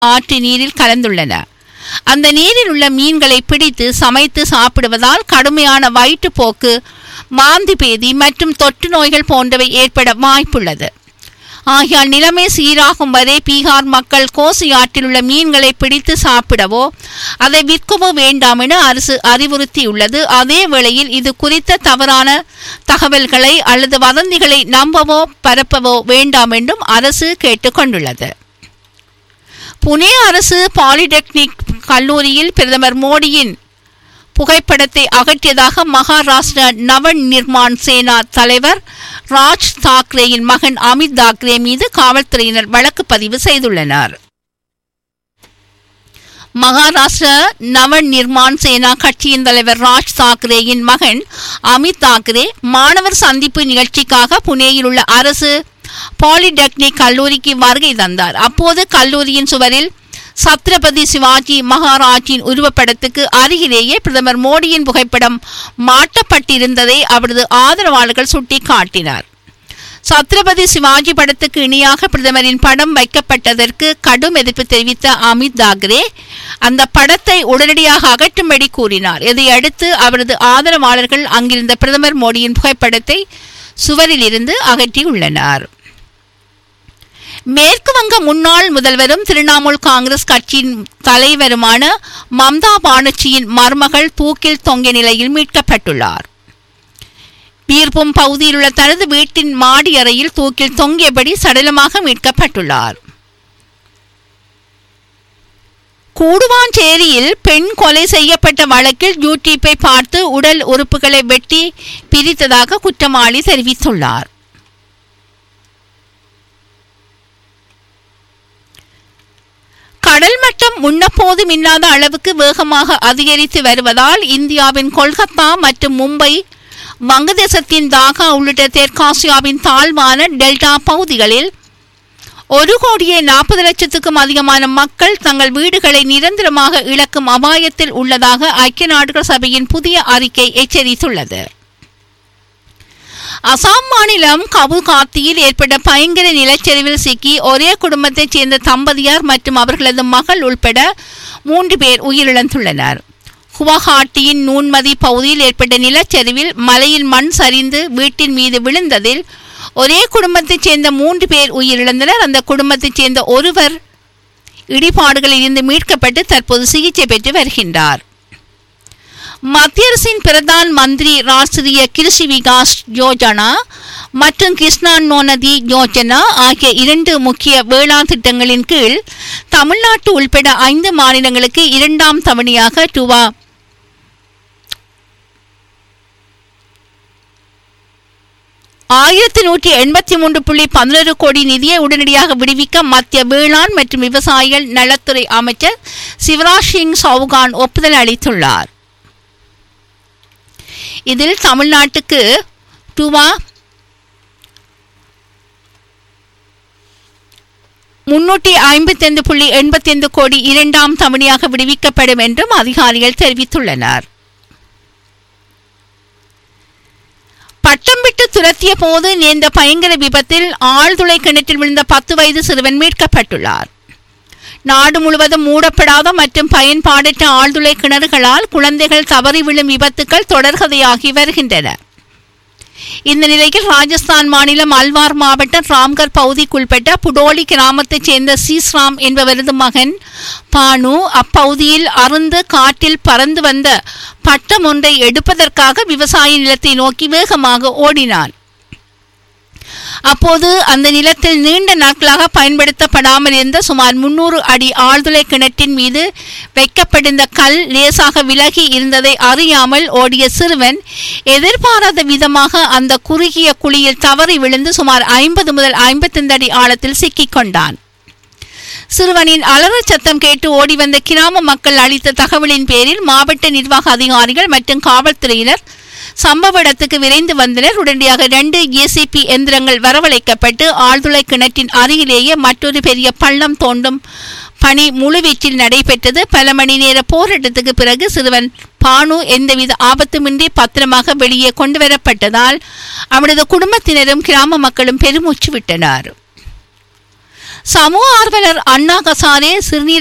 ஆற்று நீரில் கலந்துள்ளன அந்த நீரில் உள்ள மீன்களை பிடித்து சமைத்து சாப்பிடுவதால் கடுமையான வயிற்றுப்போக்கு மாந்தி பேதி மற்றும் தொற்று நோய்கள் போன்றவை ஏற்பட வாய்ப்புள்ளது ஆகையால் நிலைமை சீராகும் வரை பீகார் மக்கள் கோசி ஆற்றில் உள்ள மீன்களை பிடித்து சாப்பிடவோ அதை விற்கவோ வேண்டாம் என அரசு அறிவுறுத்தியுள்ளது அதே வேளையில் இது குறித்த தவறான தகவல்களை அல்லது வதந்திகளை நம்பவோ பரப்பவோ வேண்டாம் என்றும் அரசு கேட்டுக்கொண்டுள்ளது புனே அரசு பாலிடெக்னிக் கல்லூரியில் பிரதமர் மோடியின் புகைப்படத்தை அகற்றியதாக மகாராஷ்டிரா நவ நிர்மாண் சேனா தலைவர் ராஜ் தாக்கரேயின் மகன் அமித் தாக்கரே மீது காவல்துறையினர் வழக்கு பதிவு செய்துள்ளனர் மகாராஷ்டிரா நவ நிர்மாண் சேனா கட்சியின் தலைவர் ராஜ் தாக்கரேயின் மகன் அமித் தாக்கரே மாணவர் சந்திப்பு நிகழ்ச்சிக்காக புனேயில் உள்ள அரசு பாலிடெக்னிக் கல்லூரிக்கு வருகை தந்தார் அப்போது கல்லூரியின் சுவரில் சத்ரபதி சிவாஜி மகாராஜின் உருவப்படத்துக்கு அருகிலேயே பிரதமர் மோடியின் புகைப்படம் மாட்டப்பட்டிருந்ததை அவரது ஆதரவாளர்கள் சுட்டிக்காட்டினார் சத்ரபதி சிவாஜி படத்துக்கு இணையாக பிரதமரின் படம் வைக்கப்பட்டதற்கு கடும் எதிர்ப்பு தெரிவித்த அமித் தாக்கரே அந்த படத்தை உடனடியாக அகற்றும்படி கூறினார் இதையடுத்து அவரது ஆதரவாளர்கள் அங்கிருந்த பிரதமர் மோடியின் புகைப்படத்தை சுவரில் இருந்து அகற்றியுள்ளனர் மேற்கு வங்க முன்னாள் முதல்வரும் திரிணாமுல் காங்கிரஸ் கட்சியின் தலைவருமான மம்தா பானர்ஜியின் மருமகள் தூக்கில் தொங்கிய நிலையில் மீட்கப்பட்டுள்ளார் பீர்பும் பகுதியில் உள்ள தனது வீட்டின் மாடி அறையில் தூக்கில் தொங்கியபடி சடலமாக மீட்கப்பட்டுள்ளார் கூடுவாஞ்சேரியில் பெண் கொலை செய்யப்பட்ட வழக்கில் யூடியூப்பை பார்த்து உடல் உறுப்புகளை வெட்டி பிரித்ததாக குற்றவாளி தெரிவித்துள்ளார் கடல் மட்டம் முன்னப்போதும் இல்லாத அளவுக்கு வேகமாக அதிகரித்து வருவதால் இந்தியாவின் கொல்கத்தா மற்றும் மும்பை வங்கதேசத்தின் தாகா உள்ளிட்ட தெற்காசியாவின் தாழ்வான டெல்டா பகுதிகளில் ஒரு கோடியே நாற்பது லட்சத்துக்கும் அதிகமான மக்கள் தங்கள் வீடுகளை நிரந்தரமாக இழக்கும் அபாயத்தில் உள்ளதாக ஐக்கிய நாடுகள் சபையின் புதிய அறிக்கை எச்சரித்துள்ளது அசாம் மாநிலம் கவுகாத்தியில் ஏற்பட்ட பயங்கர நிலச்சரிவில் சிக்கி ஒரே குடும்பத்தைச் சேர்ந்த தம்பதியார் மற்றும் அவர்களது மகள் உள்பட மூன்று பேர் உயிரிழந்துள்ளனர் குவஹாட்டியின் நூன்மதி பகுதியில் ஏற்பட்ட நிலச்சரிவில் மலையில் மண் சரிந்து வீட்டின் மீது விழுந்ததில் ஒரே குடும்பத்தைச் சேர்ந்த மூன்று பேர் உயிரிழந்தனர் அந்த குடும்பத்தைச் சேர்ந்த ஒருவர் இடிபாடுகளில் இருந்து மீட்கப்பட்டு தற்போது சிகிச்சை பெற்று வருகின்றார் மத்திய அரசின் பிரதான் மந்திரி ராஷ்டிரிய கிருஷி விகாஸ் யோஜனா மற்றும் கிருஷ்ணா நோனதி யோஜனா ஆகிய இரண்டு முக்கிய வேளாண் திட்டங்களின் கீழ் தமிழ்நாட்டு உள்பட ஐந்து மாநிலங்களுக்கு இரண்டாம் தவணையாக டுவா ஆயிரத்தி நூற்றி எண்பத்தி மூன்று புள்ளி பதினொரு கோடி நிதியை உடனடியாக விடுவிக்க மத்திய வேளாண் மற்றும் விவசாயிகள் நலத்துறை அமைச்சர் சிவராஜ் சிங் சௌகான் ஒப்புதல் அளித்துள்ளார் இதில் தமிழ்நாட்டுக்கு ரூபா முன்னூற்றி ஐம்பத்தைந்து புள்ளி எண்பத்தைந்து கோடி இரண்டாம் தவணையாக விடுவிக்கப்படும் என்றும் அதிகாரிகள் தெரிவித்துள்ளனர் பட்டம் விட்டு துரத்திய போது நேர்ந்த பயங்கர விபத்தில் ஆழ்துளை கிணற்றில் விழுந்த பத்து வயது சிறுவன் மீட்கப்பட்டுள்ளார் நாடு முழுவதும் மூடப்படாத மற்றும் பயன்பாடற்ற ஆழ்துளை கிணறுகளால் குழந்தைகள் தவறி விழும் விபத்துக்கள் தொடர்கதையாகி வருகின்றன இந்த நிலையில் ராஜஸ்தான் மாநிலம் அல்வார் மாவட்டம் ராம்கர் பகுதிக்குள்பட்ட புடோலி கிராமத்தைச் சேர்ந்த சீஸ்ராம் என்பவரது மகன் பானு அப்பகுதியில் அருந்து காட்டில் பறந்து வந்த பட்டம் ஒன்றை எடுப்பதற்காக விவசாய நிலத்தை நோக்கி வேகமாக ஓடினான் அப்போது அந்த நிலத்தில் நீண்ட நாட்களாக பயன்படுத்தப்படாமல் இருந்த சுமார் முன்னூறு அடி ஆழ்துளை கிணற்றின் மீது வைக்கப்பட்டிருந்த கல் லேசாக விலகி இருந்ததை அறியாமல் ஓடிய சிறுவன் எதிர்பாராத விதமாக அந்த குறுகிய குழியில் தவறி விழுந்து சுமார் ஐம்பது முதல் ஐம்பத்தைந்து அடி ஆழத்தில் சிக்கிக் கொண்டான் சிறுவனின் அலறல் சத்தம் கேட்டு ஓடி வந்த கிராம மக்கள் அளித்த தகவலின் பேரில் மாவட்ட நிர்வாக அதிகாரிகள் மற்றும் காவல்துறையினர் சம்பவ இடத்துக்கு விரைந்து வந்தனர் உடனடியாக இரண்டு ஏசிபி எந்திரங்கள் வரவழைக்கப்பட்டு ஆழ்துளை கிணற்றின் அருகிலேயே மற்றொரு பெரிய பள்ளம் தோண்டும் பணி முழுவீச்சில் நடைபெற்றது பல மணி நேர போராட்டத்துக்கு பிறகு சிறுவன் பானு எந்தவித ஆபத்துமின்றி பத்திரமாக வெளியே கொண்டு வரப்பட்டதால் அவனது குடும்பத்தினரும் கிராம மக்களும் பெருமூச்சு விட்டனர் சமூக ஆர்வலர் அண்ணா கசாரே சிறுநீர்